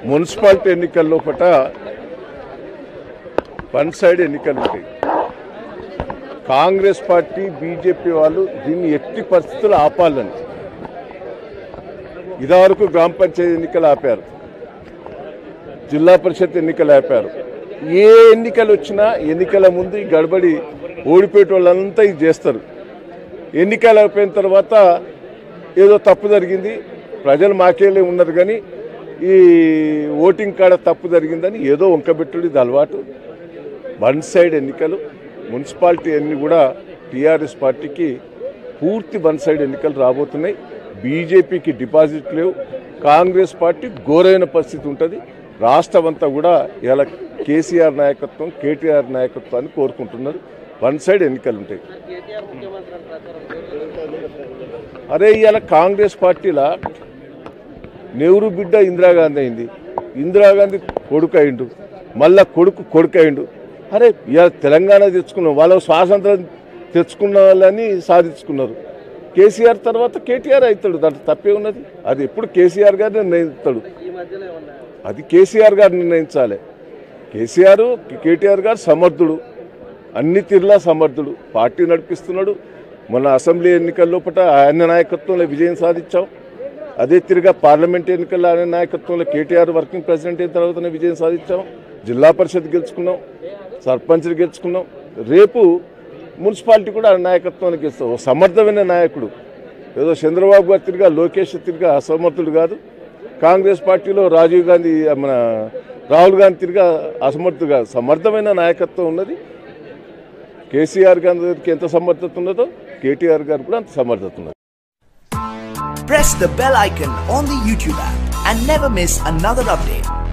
Municipality ఎన్నికల లోపట one side ఎన్నికలు ఉంటాయి కాంగ్రెస్ పార్టీ బీజేపీ వాళ్ళు దీన్ని ఎట్టి పరిస్థితులు ఆపాలని ఇదివరకు గ్రామ పంచాయతీ ఎన్నికలు ఆపారు జిల్లా పరిషత్ ఎన్నికలు ఆపారు ఏ ఎన్నికలు వచ్చినా ఎన్నికల ముందు ఈ గడబడి ఓడిపోయే వాళ్ళంతా ఇది చేస్తారు ఎన్నికలు అయిపోయిన తర్వాత ఏదో తప్పు జరిగింది ప్రజలు మాకేలే ఉన్నారు కానీ ఈ ఓటింగ్ కాడ తప్పు జరిగిందని ఏదో వంకబెట్టుడు ఇది అలవాటు వన్ సైడ్ ఎన్నికలు మున్సిపాలిటీ అన్ని కూడా టీఆర్ఎస్ పార్టీకి పూర్తి వన్ సైడ్ ఎన్నికలు రాబోతున్నాయి బీజేపీకి డిపాజిట్ లేవు కాంగ్రెస్ పార్టీ ఘోరైన పరిస్థితి ఉంటుంది రాష్ట్రం అంతా కూడా ఇలా కేసీఆర్ నాయకత్వం కేటీఆర్ నాయకత్వాన్ని కోరుకుంటున్నారు వన్ సైడ్ ఎన్నికలు ఉంటాయి అరే ఇవాళ కాంగ్రెస్ పార్టీలా నెహ్రూ బిడ్డ ఇందిరాగాంధీ అయింది ఇందిరాగాంధీ కొడుకు అయిండు మళ్ళా కొడుకు కొడుకు అయిండు అరే ఇవాళ తెలంగాణ తెచ్చుకున్నాం వాళ్ళ స్వాతంత్రం తెచ్చుకున్న వాళ్ళని సాధించుకున్నారు కేసీఆర్ తర్వాత కేటీఆర్ అవుతాడు దాంట్లో తప్పే ఉన్నది అది ఎప్పుడు కేసీఆర్ గారు నిర్ణయిస్తాడు అది కేసీఆర్ గారు నిర్ణయించాలి కేసీఆర్ కేటీఆర్ గారు సమర్థుడు అన్ని తీరులా సమర్థుడు పార్టీ నడిపిస్తున్నాడు మన అసెంబ్లీ ఎన్నికల లోపల ఆయన నాయకత్వంలో విజయం సాధించాం అదే తిరిగా పార్లమెంట్ ఎన్నికల్లో ఆయన నాయకత్వంలో కేటీఆర్ వర్కింగ్ ప్రెసిడెంట్ అయిన తర్వాతనే విజయం సాధించాం జిల్లా పరిషత్ గెలుచుకున్నాం సర్పంచ్లు గెలుచుకున్నాం రేపు మున్సిపాలిటీ కూడా ఆయన నాయకత్వానికి ఇస్తాం ఓ సమర్థమైన నాయకుడు ఏదో చంద్రబాబు గారు తిరిగా లోకేష్ తిరిగా అసమర్థుడు కాదు కాంగ్రెస్ పార్టీలో రాజీవ్ గాంధీ మన రాహుల్ గాంధీ తిరిగా అసమర్థుడు కాదు సమర్థమైన నాయకత్వం ఉన్నది కేసీఆర్ గారికి ఎంత సమర్థత ఉన్నదో కేటీఆర్ గారు కూడా అంత సమర్థత ఉన్నది Press the bell icon on the YouTube app and never miss another update.